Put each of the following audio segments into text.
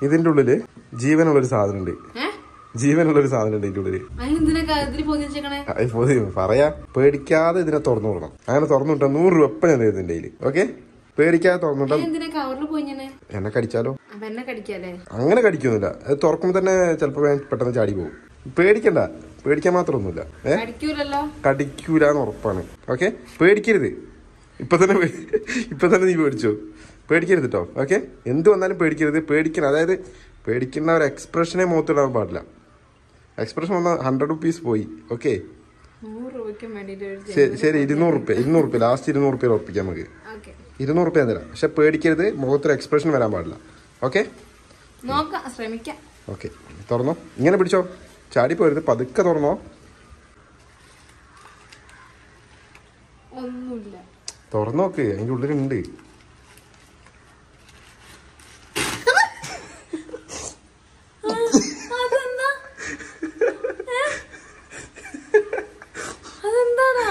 ഇതിന്റെ ഉള്ളില് ജീവനുള്ള ഒരു സാധനം ഉണ്ട് ഏ ജീവനുള്ള ഒരു സാധനം ഉണ്ട് ഇതിന്റെ ഉള്ളില് അതിനെന്തിനാ കാര്യത്തിൽ പോയി വെച്ചേക്കണേ ആ, ഇപ്പൊ ഇത് പറയാ പേടിക്കാതെ ഇതിനെ തുറന്നു വിടണം അങ്ങനെ തുറന്നു വിട്ടാൽ നൂറ് രൂപ എപ്പം ഞാൻ തരും ഇതിന്റെ കയ്യില് ഓക്കെ പേടിക്കാതെ തുറന്നു വിട്ടാൽ എന്തിനാ കവറിൽ പോയി ഞാൻ എന്നെ കടിച്ചാലോ അപ്പൊ എന്നെ കടിക്കാല്ലേ അങ്ങനെ കടിക്കൊന്നുമില്ല അത് തുറക്കുമ്പോൾ തന്നെ ചിലപ്പോൾ പെട്ടെന്ന് ചാടി പോകും പേടിക്കണ്ട പേടിക്കാൻ മാത്രമൊന്നുമില്ല ഏ കടിക്കൂലല്ലോ കടിക്കൂല എന്ന് ഉറപ്പാണ് ഓക്കെ പേടിക്കരുത് ഇപ്പൊ തന്നെ പേ- ഇപ്പൊ തന്നെ നീ പേടിച്ചോ പേടിക്കരുത് കേട്ടോ ഓക്കെ എന്ത് വന്നാലും പേടിക്കരുത് പേടിക്കണം അതായത് പേടിക്കുന്ന ഒരു എക്സ്പ്രഷനെ മുഖത്തിടാൻ പാടില്ല എക്സ്പ്രഷൻ വന്നാൽ ഹൺഡ്രഡ് റുപ്പീസ് പോയി ഓക്കെ നൂറ് രൂപയ്ക്ക് വേണ്ടിട്ട് ഒരു ശരി ശരി ഇരുന്നൂറ് റുപ്യ ഇരുന്നൂറ് റുപ്യ ലാസ്റ്റ് ഇരുന്നൂറ് റുപ്യ ഉറപ്പിക്കാം നമുക്ക് ഓക്കെ ഇരുന്നൂറ് റുപ്യ തരാം പക്ഷെ പേടിക്കരുത് മുഖത്തൊരു എക്സ്പ്രഷൻ വരാൻ പാടില്ല ഓക്കെ നോക്കാം ശ്രമിക്കാം ഓക്കെ തുറന്നോ ഇങ്ങനെ പിടിച്ചോ ചാടി പോരുത് പതുക്കെ തുറന്നോ ഒന്നുമില്ല തുറന്നു നോക്ക് അതിന്റെ ഉള്ളിലുണ്ട് അതെന്താ ഏ? അതെന്താടാ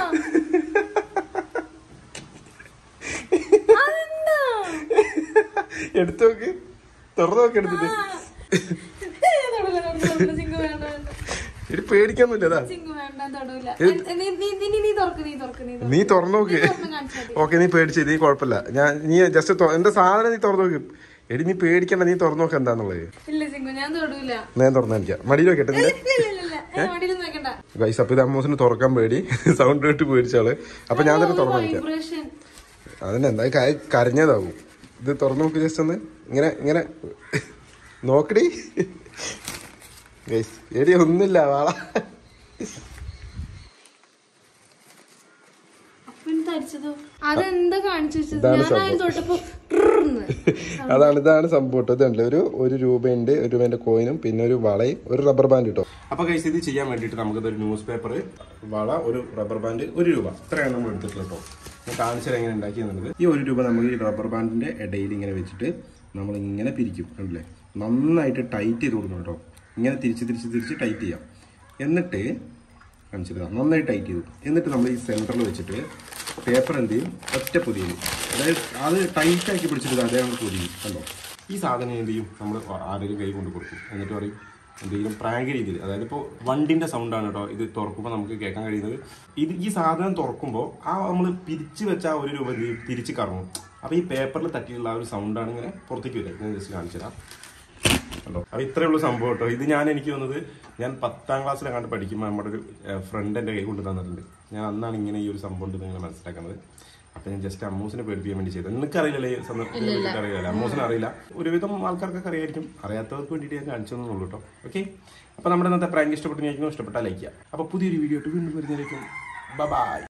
അതെന്താ എടുത്തു നോക്ക് തുറന്നു നോക്ക് എടുത്തിട്ട് തൊടൂല, തൊടൂല, തൊടൂല, ചിങ്കു വേണ്ട, വേണ്ട. ഇത് പേടിക്കൊന്നുമില്ല അതാ ചിങ്കു വേണ്ട, തൊടൂല. നീ- നീ- നീ- നീ- നീ തുറക്ക്, നീ തുറക്ക്, നീ തുറക്ക്. നീ തുറന്നു നോക്ക് നീ തുറന്ന് കാണിച്ചാ മതി. ഓക്കെ നീ പേടിച്ചു നീ കുഴപ്പമില്ല ഞാൻ നീ ജസ്റ്റ് എന്റെ സാധനം നീ തുറന്നു നോക്ക് എടി നീ പേടിക്കണ്ട നീ തുറന്നു നോക്ക് എന്താന്നുള്ളത് ഇല്ല ചിങ്കു ഞാൻ തൊടൂല ഞാൻ തുറന്നു കാണിക്കാം മടിയിൽ വെക്കട്ടെ നിന്റെ ഇല്ല, ഇല്ല, ഇല്ല, ഇല്ല. ഏ, വണ്ടിയിലൊന്നും വെക്കണ്ട ഗൈസ് അപ്പൊ ഇത് അമ്മൂസിന് തുറക്കാൻ പേടി സൗണ്ട് കേട്ട് പേടിച്ചാള് അപ്പൊ ഞാൻ തന്നെ തുറന്നു കാണിക്കാം വൈബ്രേഷൻ അതിന് എന്താ ക- കരഞ്ഞതാവും ഇത് തുറന്നു നോക്ക് ജസ്റ്റ് ഒന്ന് ഇങ്ങനെ ഇങ്ങനെ നോക്കടി ഗൈസ് എടി ഒന്നില്ല വാള അപ്പൻ തരിച്ചതോ അതെന്താ കാണിച്ചു വെച്ചത് ഇതാണ് ഞാൻ അതിൽ തൊട്ടപ്പോ ട്രിർന്ന്. അതാണ് ഇതാണ് സംഭവം കേട്ടോ ഇതുണ്ട് ഒരു ഒരു രൂപയുണ്ട് ഒരു രൂപേന്റെ കോയിനും പിന്നെ ഒരു വളയും ഒരു റബ്ബർ ബാൻഡ് കിട്ടും അപ്പൊ കൈസ് ഇത് ചെയ്യാൻ വേണ്ടിയിട്ട് നമുക്ക് ഒരു ന്യൂസ് പേപ്പർ വള ഒരു റബ്ബർ ബാൻഡ് ഒരു രൂപ ഇത്രയാണ് നമ്മൾ എടുത്തിട്ടുള്ളത് കേട്ടോ ഞാൻ കാണിച്ചാൽ എങ്ങനെ ഉണ്ടാക്കിയെന്നുള്ളത് ഈ ഒരു രൂപ നമ്മൾ ഈ റബ്ബർ ബാൻഡിന്റെ ഇടയിൽ ഇങ്ങനെ വെച്ചിട്ട് നമ്മൾ ഇങ്ങനെ പിരിക്കും കണ്ടില്ലേ നന്നായിട്ട് ടൈറ്റ് ചെയ്ത് കൊടുക്കണം കേട്ടോ ഇങ്ങനെ തിരിച്ച് തിരിച്ച് തിരിച്ച് ടൈറ്റ് ചെയ്യാം എന്നിട്ട് കാണിച്ചിട്ട് നന്നായി ടൈറ്റ് ചെയ്തു എന്നിട്ട് നമ്മൾ ഈ സെൻറ്ററിൽ വെച്ചിട്ട് പേപ്പർ എന്ത് ചെയ്യും ഒറ്റ പൊതിയും അതായത് അത് ടൈറ്റ് ആക്കി പിടിച്ചിട്ട് അതേ നമ്മൾ പൊതിയും കണ്ടോ ഈ സാധനം എന്ത് ചെയ്യും നമ്മൾ ആരെങ്കിലും കൈ കൊണ്ട് കൊടുക്കും എന്നിട്ട് പറയും എന്തെങ്കിലും പ്രാങ്ക് രീതിയിൽ അതായത് ഇപ്പോൾ വണ്ടിന്റെ സൗണ്ടാണ് കേട്ടോ ഇത് തുറക്കുമ്പോൾ നമുക്ക് കേൾക്കാൻ കഴിയുന്നത് ഇത് ഈ സാധനം തുറക്കുമ്പോൾ ആ നമ്മൾ പിരിച്ചു വെച്ച ആ ഒരു രൂപ എന്ത് ചെയ്യും? തിരിച്ച് കറങ്ങും അപ്പോൾ ഈ പേപ്പറിൽ തട്ടിയുള്ള ആ ഒരു സൗണ്ടാണ് ഇങ്ങനെ പുറത്തേക്ക് വരിക ഞാൻ ജസ്റ്റ് കാണിച്ചു തരാം കണ്ടോ അപ്പൊ ഇത്രേ ഉള്ളൂ സംഭവം കേട്ടോ ഇത് ഞാൻ എനിക്ക് വന്നത് ഞാൻ പത്താം ക്ലാസ്സിലെങ്ങാണ്ട് പഠിക്കുമ്പോൾ നമ്മുടെ ഒരു ഫ്രണ്ട് എൻ്റെ കൈ കൊണ്ട് തന്നിട്ടുണ്ട് ഞാൻ അന്നാണ് ഇങ്ങനെ ഈ ഒരു സംഭവം ഉണ്ട് നിങ്ങൾ മനസ്സിലാക്കുന്നത് അപ്പൊ ഞാൻ ജസ്റ്റ് അമ്മൂസിനെ പേടിപ്പിക്കാൻ വേണ്ടി ചെയ്തത് നിങ്ങൾക്ക് അറിയില്ലല്ലേ ഈ സന്ദർഭത്തിൽ അറിയില്ല അമ്മൂസിനെ അറിയില്ല ഒരുവിധം ആൾക്കാർക്കൊക്കെ അറിയായിരിക്കും അറിയാത്തവർക്ക് വേണ്ടിയിട്ട് ഞാൻ കാണിച്ചു തന്നുള്ളൂ കേട്ടോ ഓക്കെ അപ്പൊ നമ്മുടെ ഇന്നത്തെ പ്രാങ്ക് ഇഷ്ടപ്പെട്ടു ഞാൻ ഇഷ്ടപ്പെട്ടാൽ ലൈക്ക് ചെയ്യാം അപ്പൊ പുതിയൊരു വീഡിയോ വീണ്ടും വരുന്നതിലേക്കും ബൈ